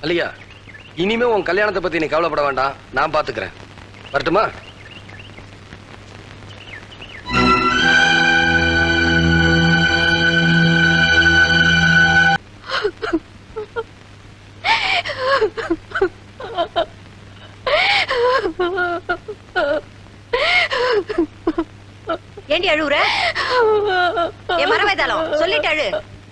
அல்லையா இனிமே உன் கல்யாணத்தை பத்தி நீ கவலைப்பட வேண்டாம் நான் பாத்துக்கிறேன் வரட்டுமா ஏண்டி அழுவுற என் மரவேதாளம் சொல்லிட்டு அழு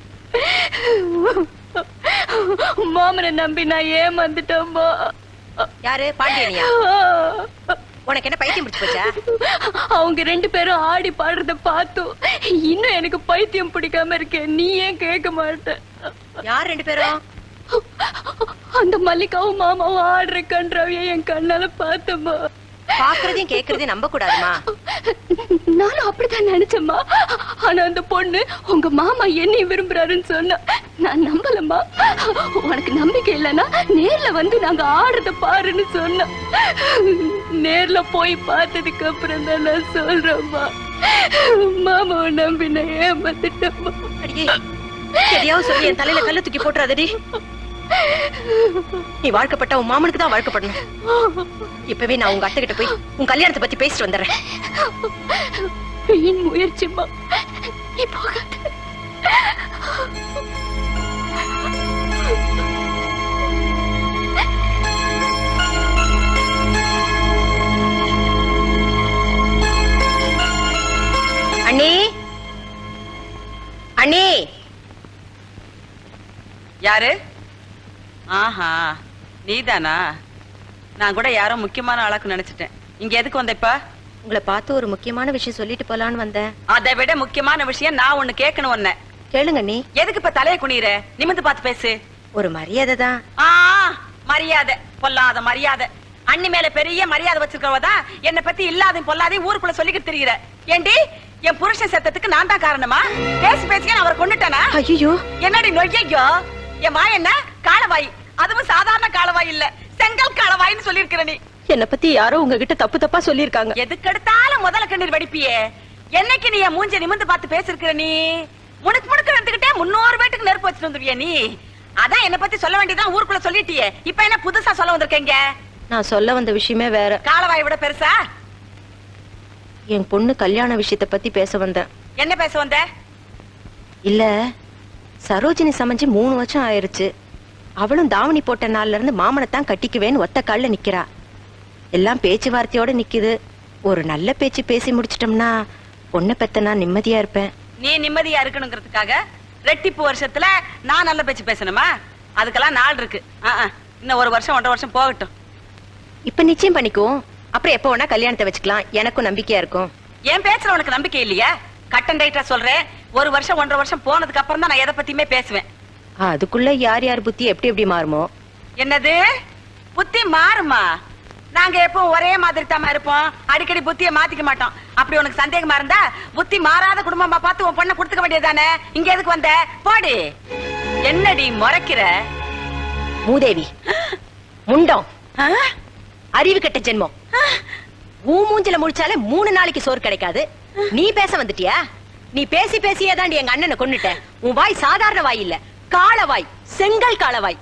மாமனை நம்பி நான் ஏமாந்துட்டேம்மா யாரு பாண்டியனியா உனக்கு என்ன பைத்தியம் பிடிச்சு போச்சா அவங்க ரெண்டு பேரும் ஆடி பாடுறத பார்த்தோம் இன்னும் எனக்கு பைத்தியம் பிடிக்காம இருக்கு நீ ஏன் கேட்க மாட்ட யார் ரெண்டு பேரும் அந்த மல்லிகாவும் மாமாவும் ஆடுற கன்றாவிய என் கண்ணால பார்த்தம்மா பாக்குறதையும் கேக்குறதையும் நம்ப கூடாதுமா நானும் அப்படித்தான் நினைச்சேம்மா ஆனா அந்த பொண்ணு உங்க மாமா என்னை விரும்புறாருன்னு சொன்னா நான் நம்பலம்மா உனக்கு நம்பிக்கை இல்லைன்னா நேர்ல வந்து நாங்க ஆடுறத பாருன்னு சொன்னா நேர்ல போய் பார்த்ததுக்கு அப்புறம் தான் நான் சொல்றேம்மா மாமாவை நம்பி நான் ஏமாத்திட்டேம்மா அடியே எதையாவது சொல்லி என் தலையில கல்ல தூக்கி போட்டுறாதடி நீ வாழ்க்கப்பட்ட உன் மாமனுக்கு தான் வாழ்க்கப்படணும் இப்பவே நான் உங்க அத்தை கிட்ட போய் உன் கல்யாணத்தை பத்தி பேசிட்டு வந்துடுறேன் வீண் முயற்சிம்மா நீ போகாத அண்ணி அண்ணி யாரு ஆஹா நீதானா நான் கூட யாரோ முக்கியமான ஆளாக்கு நினைச்சிட்டேன் இங்க எதுக்கு வந்த இப்ப உங்களை பார்த்து ஒரு முக்கியமான விஷயம் சொல்லிட்டு போலான்னு வந்தேன் அதை விட முக்கியமான விஷயம் நான் ஒண்ணு கேட்கணும் ஒன்ன கேளுங்க நீ எதுக்கு இப்ப தலைய குனிற நிமிந்து பார்த்து பேசு ஒரு மரியாதை தான் ஆ மரியாதை பொல்லாத மரியாதை அண்ணி மேல பெரிய மரியாதை வச்சிருக்கவதான் என்ன பத்தி இல்லாதையும் பொல்லாதையும் ஊருக்குள்ள சொல்லிக்கிட்டு தெரியுற ஏண்டி என் புருஷன் செத்ததுக்கு நான் தான் காரணமா பேசி பேசி நான் அவரை கொண்டுட்டேனா ஐயோ என்னடி நொய்யோ என் வாய் என்ன காலவாய் அதுவும் சாதாரண காலவாய் இல்ல செங்கல் காலவாய்னு சொல்லியிருக்கிற நீ என்ன பத்தி யாரோ உங்ககிட்ட தப்பு தப்பா சொல்லிருக்காங்க எதுக்கு எடுத்தாலும் முதல்ல கண்ணீர் வடிப்பியே என்னைக்கு நீ என் மூஞ்ச நிமிந்து பார்த்து பேசிருக்கிற நீ முணுக்கு முணுக்கு நடந்துகிட்டே முன்னூறு பேட்டுக்கு நெருப்பு வச்சுட்டு வந்துருவிய நீ அதான் என்ன பத்தி சொல்ல வேண்டியதான் ஊருக்குள்ள சொல்லிட்டியே இப்ப என்ன புதுசா சொல்ல வந்திருக்கீங்க நான் சொல்ல வந்த விஷயமே வேற காலவாய் விட பெருசா என் பொண்ணு கல்யாண விஷயத்தை பத்தி பேச வந்தேன் என்ன பேச வந்த இல்ல சரோஜினி சமைஞ்சு மூணு வருஷம் ஆயிருச்சு அவளும் தாவணி போட்ட நாள்ல இருந்து மாமனை தான் கட்டிக்குவேன்னு ஒத்த கால்ல நிக்கிறா எல்லாம் பேச்சுவார்த்தையோட நிக்குது ஒரு நல்ல பேச்சு பேசி முடிச்சிட்டோம்னா பொண்ணை பெத்தனா நிம்மதியா இருப்பேன் நீ நிம்மதியா இருக்கணுங்கிறதுக்காக ரெட்டிப்பு வருஷத்துல நான் நல்ல பேச்சு பேசணுமா அதுக்கெல்லாம் நாள் இருக்கு ஆ, ஆ. இன்னும் ஒரு வருஷம் ஒன்றரை வருஷம் போகட்டும் இப்ப நிச்சயம் பண்ணிக்குவோம் அப்புறம் எப்ப வேணா கல்யாணத்தை வச்சுக்கலாம் எனக்கும் நம்பிக்கையா இருக்கும் என் பேச்சுல உனக்கு நம்பிக்கை இல்லையா கட்டன் ரைட்டா சொல்றேன் ஒரு வருஷம் ஒன்றரை வருஷம் போனதுக்கு அப்புறம் தான் நான் எதை பத்தியுமே பேசுவேன் அதுக்குள்ள யார் யார் புத்தி எப்படி எப்படி மாறுமோ என்னது புத்தி மாறுமா நாங்க எப்பவும் ஒரே மாதிரி தான் இருப்போம் அடிக்கடி புத்திய மாத்திக்க மாட்டோம் அப்படி உனக்கு சந்தேகமா இருந்தா புத்தி மாறாத குடும்பமா பார்த்து உன் பொண்ணை கொடுத்துக்க வேண்டியதானே இங்க எதுக்கு வந்த போடி என்னடி முறைக்கிற மூதேவி முண்டம் ஆ? அறிவு கெட்ட ஜென்மம் ஊ மூஞ்சில முழிச்சாலே மூணு நாளைக்கு சோறு கிடைக்காது நீ பேச வந்துட்டியா நீ பேசி பேசியே தாண்டி எங்க அண்ணனை கொன்னுட்ட உன் வாய் சாதாரண வாய் இல்ல காளவாய் செங்கல் காளவாய்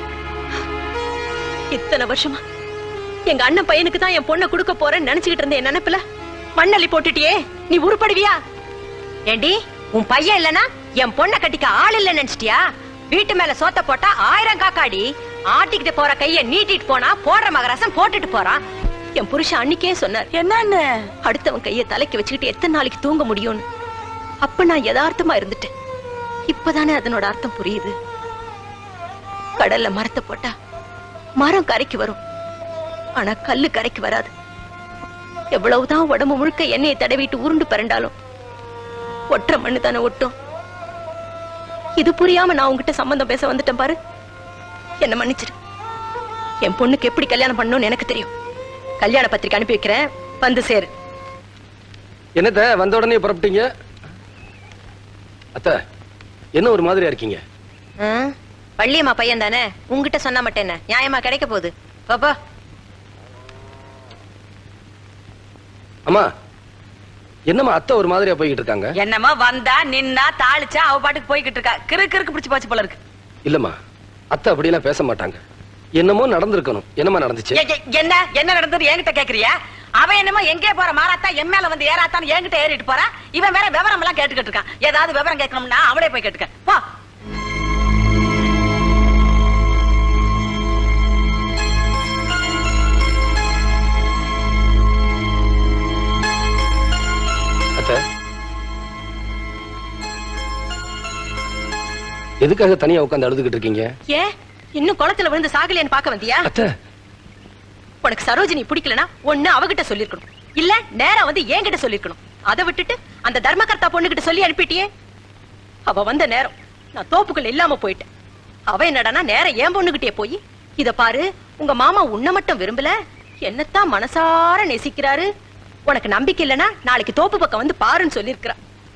இத்தனை வருஷமா எங்க அண்ணன் பையனுக்கு தான் என் பொண்ணை கொடுக்க போறேன்னு நினைச்சுக்கிட்டு இருந்தேன் என் நினைப்புல மண்ணள்ளி போட்டுட்டியே நீ உருப்படுவியா ஏண்டி உன் பையன் இல்லனா என் பொண்ணை கட்டிக்க ஆள் இல்ல நினைச்சிட்டியா வீட்டு மேல சோத்த போட்டா ஆயிரம் காக்காடி ஆட்டிக்கிட்டு போற கைய நீட்டிட்டு போனா போடுற மகராசன் போட்டுட்டு போறான் என் புருஷன் அன்னைக்கே சொன்னார் என்னன்னு அடுத்தவன் கைய தலைக்கு வச்சுக்கிட்டு எத்தனை நாளைக்கு தூங்க முடியும்னு அப்ப நான் யதார்த்தமா இருந்துட்டேன் இப்பதானே அதனோட அர்த்தம் புரியுது கடல்ல மரத்தை போட்டா மரம் கரைக்கு வரும் ஆனா கல்லு கரைக்கு வராது எவ்வளவுதான் உடம்பு முழுக்க எண்ணெயை தடவிட்டு உருண்டு பிறண்டாலும் ஒற்ற மண்ணு தானே ஒட்டும் இது புரியாம நான் உன்கிட்ட சம்பந்தம் பேச வந்துட்டேன் பாரு என்ன மன்னிச்சிரு என் பொண்ணுக்கு எப்படி கல்யாணம் பண்ணணும்னு எனக்கு தெரியும் கல்யாண பத்திரிக்கை அனுப்பி வைக்கிறேன் வந்து சேரு என்னத்த வந்த உடனே புறப்பட்டீங்க அத்த என்ன ஒரு மாதிரியா இருக்கீங்க ஆ? பள்ளியம்மா பையன் தானே உங்ககிட்ட சொன்னா மட்டும் என்ன நியாயமா கிடைக்க போகுது பாப்பா அம்மா என்னம்மா அத்தை ஒரு மாதிரியா போய்கிட்டு இருக்காங்க என்னமோ வந்தா நின்னா தாளிச்சா அவ பாட்டுக்கு போய்கிட்டு இருக்கா கிறு கிறுக்கு பிடிச்சு போச்சு போல இருக்கு இல்லம்மா அத்தை அப்படியெல்லாம் பேச மாட்டாங்க என்னமோ நடந்திருக்கணும் என்னமா நடந்துச்சு எ- எ- என்ன என்ன நடந்தது என்கிட்ட கேக்குறியா அவன் என்னமோ எங்கே போற மாறாத்தா என் மேல வந்து ஏறாத்தான்னு என்கிட்ட ஏறிட்டு போறா இவன் வேற விவரம் எல்லாம் கேட்டுக்கிட்டு இருக்கான் ஏதாவது விவரம் கேட்கணும்னா அவளே போய் கேட்டுக்க போ அத்த எதுக்காக தனியா உட்கார்ந்து அழுதுகிட்டு இருக்கீங்க ஏன் இன்னும் குளத்துல விழுந்து சாகலைன்னு பார்க்க வந்தியா அத்த உனக்கு சரோஜினி பிடிக்கலனா ஒண்ணு அவகிட்ட சொல்லிருக்கணும் இல்ல நேரா வந்து என்கிட்ட சொல்லிருக்கணும் அதை விட்டுட்டு அந்த தர்மகர்த்தா பொண்ணுகிட்ட சொல்லி அனுப்பிட்டியே அவ வந்த நேரம் நான் தோப்புக்குள்ள இல்லாம போயிட்டேன் அவ என்னடானா நேரம் என் பொண்ணுகிட்டே போய் இத பாரு உங்க மாமா உன்னை மட்டும் விரும்பல என்னத்தான் மனசார நேசிக்கிறாரு உனக்கு நம்பிக்கை இல்லனா நாளைக்கு தோப்பு பக்கம் வந்து பாருன்னு சொல்லிருக்கிறா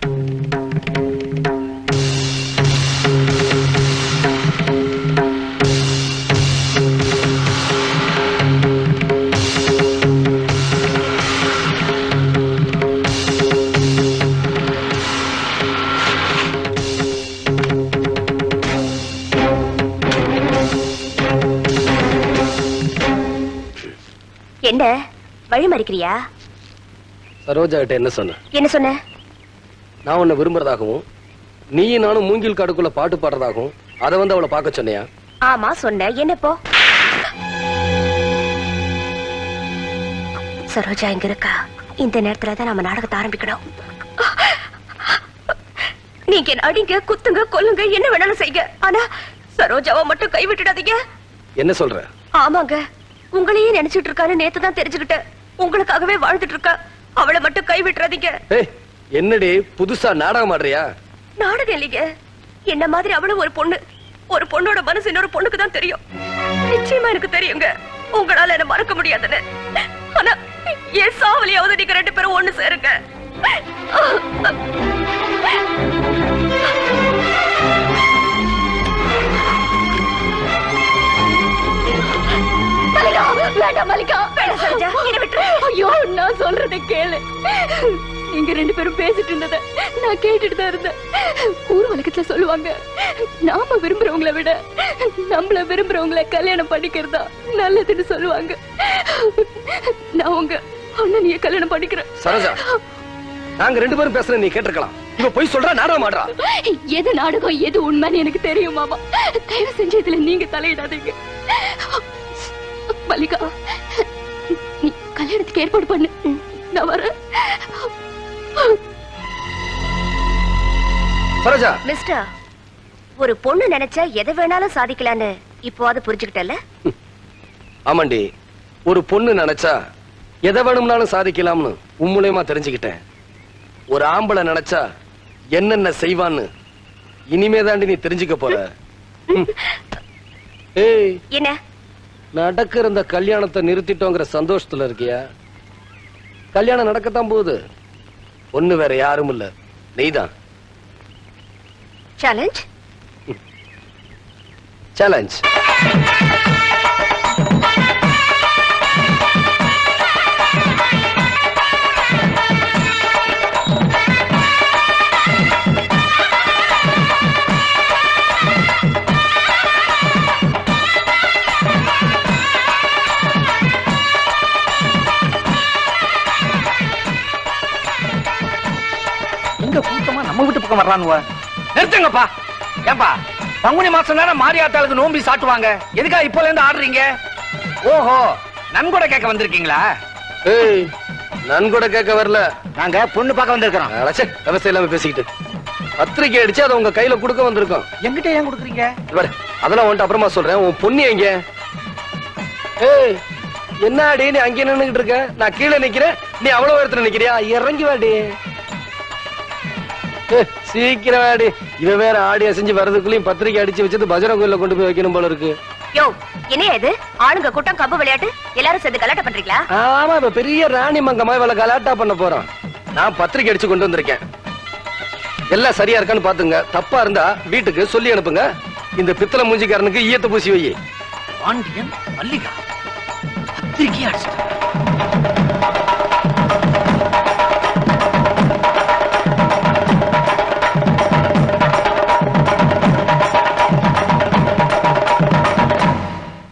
என்ன வழி மறிக்கிறியா சரோஜா கிட்ட என்ன சொன்ன என்ன சொன்ன நான் உன்னை விரும்புறதாகவும் நீயும் நானும் மூங்கில் காடுக்குள்ள பாட்டு பாடுறதாகவும் அதை வந்து அவளை பார்க்க சொன்னியா ஆமா சொன்ன என்ன இப்போ சரோஜா இங்க இருக்கா இந்த நேரத்துல தான் நம்ம நாடகத்தை ஆரம்பிக்கணும் நீங்க என்ன அடிங்க குத்துங்க கொல்லுங்க என்ன வேணாலும் செய்யுங்க ஆனா சரோஜாவை மட்டும் கைவிட்டுடாதீங்க என்ன சொல்ற ஆமாங்க உங்களையே நினைச்சிட்டு இருக்கான்னு நேத்து தான் தெரிஞ்சுக்கிட்டேன் உங்களுக்காகவே வாழ்ந்துட்டு இருக்கா அவளை மட்டும் கைவிட்டுறாதீங்க ஏய் என்னடி புதுசா நாடகம் ஆடுறியா நாடகம் இல்லைங்க என்ன மாதிரி அவளும் ஒரு பொண்ணு ஒரு பொண்ணோட மனசு இன்னொரு பொண்ணுக்கு தான் தெரியும் நிச்சயமா எனக்கு தெரியுங்க உங்களால என்ன மறக்க முடியாதுன்னு ஆனா என் சாவலியாவது நீங்க ரெண்டு பேரும் ஒண்ணு சேருங்க மல்லிகா வேண்டாம் மல்லிகா வேண்டாம் சரோஜா என்ன விட்டுரு ஐயோ நான் சொல்றதை கேளு நீங்க ரெண்டு பேரும் பேசிட்டு இருந்தத நான் கேட்டுட்டு தான் இருந்தேன் ஊர் வழக்கத்துல சொல்லுவாங்க நாம விரும்புறவங்கள விட நம்மள விரும்புறவங்கள கல்யாணம் பண்ணிக்கிறதா நல்லதுன்னு சொல்லுவாங்க நான் உங்க அண்ணனையே கல்யாணம் பண்ணிக்கிறேன் சரோஜா நாங்க ரெண்டு பேரும் பேசுற நீ கேட்டிருக்கலாம் இவ போய் சொல்றா நாடகம் ஆடுறா எது நாடகம் எது உண்மைன்னு எனக்கு தெரியும் மாமா தயவு செஞ்சு இதுல நீங்க தலையிடாதீங்க மல்லிகா நீ கல்யாணத்துக்கு ஏற்பாடு பண்ணு நான் வரேன் சரோஜா மிஸ்டர் ஒரு பொண்ணு நினைச்சா எதை வேணாலும் சாதிக்கலான்னு இப்போ அது புரிஞ்சுக்கிட்டல ஆமாண்டி ஒரு பொண்ணு நினைச்சா எதை வேணும்னாலும் சாதிக்கலாம்னு உன் மூலியமா தெரிஞ்சுக்கிட்டேன் ஒரு ஆம்பளை நினைச்சா என்னென்ன செய்வான்னு இனிமே தாண்டி நீ தெரிஞ்சுக்க போற ம். ஏய் என்ன நடக்கிற இந்த கல்யாணத்தை நிறுத்திட்டோங்கிற சந்தோஷத்துல இருக்கியா கல்யாணம் நடக்கத்தான் போகுது ஒண்ணு வேற யாரும் இல்ல நீதான் சேலஞ்ச் சேலஞ்ச் எங்க கூட்டமா நம்ம வீட்டு பக்கம் வர்றானுவ நிறுத்துங்கப்பா ஏன்பா பங்குனி மாசம் தானே மாரியாத்தாளுக்கு நோம்பி சாட்டுவாங்க எதுக்கா இப்போல இருந்து ஆடுறீங்க ஓஹோ நன்கொடை கேட்க வந்திருக்கீங்களா ஏய் நன்கொடை கேட்க வரல நாங்க பொண்ணு பார்க்க வந்திருக்கிறோம் அழைச்சே விவசாயம் இல்லாம பேசிக்கிட்டு பத்திரிக்கை அடிச்சு அதை உங்க கையில கொடுக்க வந்திருக்கோம் எங்கிட்ட ஏன் கொடுக்குறீங்க இவர் அதெல்லாம் உன்ட்டு அப்புறமா சொல்றேன் உன் பொண்ணு எங்க ஏய் என்னடி நீ அங்கே நின்னுகிட்டு இருக்க நான் கீழே நிக்கிறேன் நீ அவ்வளவு உயரத்துல நிக்கிறியா இறங்கி வாடி ஏய், சீக்கிரம் வாடி இவ வேற ஆடி அசைஞ்சு வர்றதுக்குள்ளயும் பத்திரிக்கை அடிச்சு வச்சது பஜனை கோயில்ல கொண்டு போய் வைக்கணும் போல இருக்கு யோ என்ன இது ஆளுங்க கூட்டம் கம்பு விளையாட்டு எல்லாரும் சேர்ந்து கலாட்டம் பண்றீங்களா ஆமா இப்ப பெரிய ராணி மங்கம்மா இவளை கலாட்டா பண்ண போறோம் நான் பத்திரிக்கை அடிச்சு கொண்டு வந்திருக்கேன் எல்லாம் சரியா இருக்கான்னு பாத்துங்க தப்பா இருந்தா வீட்டுக்கு சொல்லி அனுப்புங்க இந்த பித்தளை மூஞ்சிக்காரனுக்கு ஈயத்தை பூசி வை பாண்டியன் மல்லிகா பத்திரிக்கை அடிச்சிட்டாங்க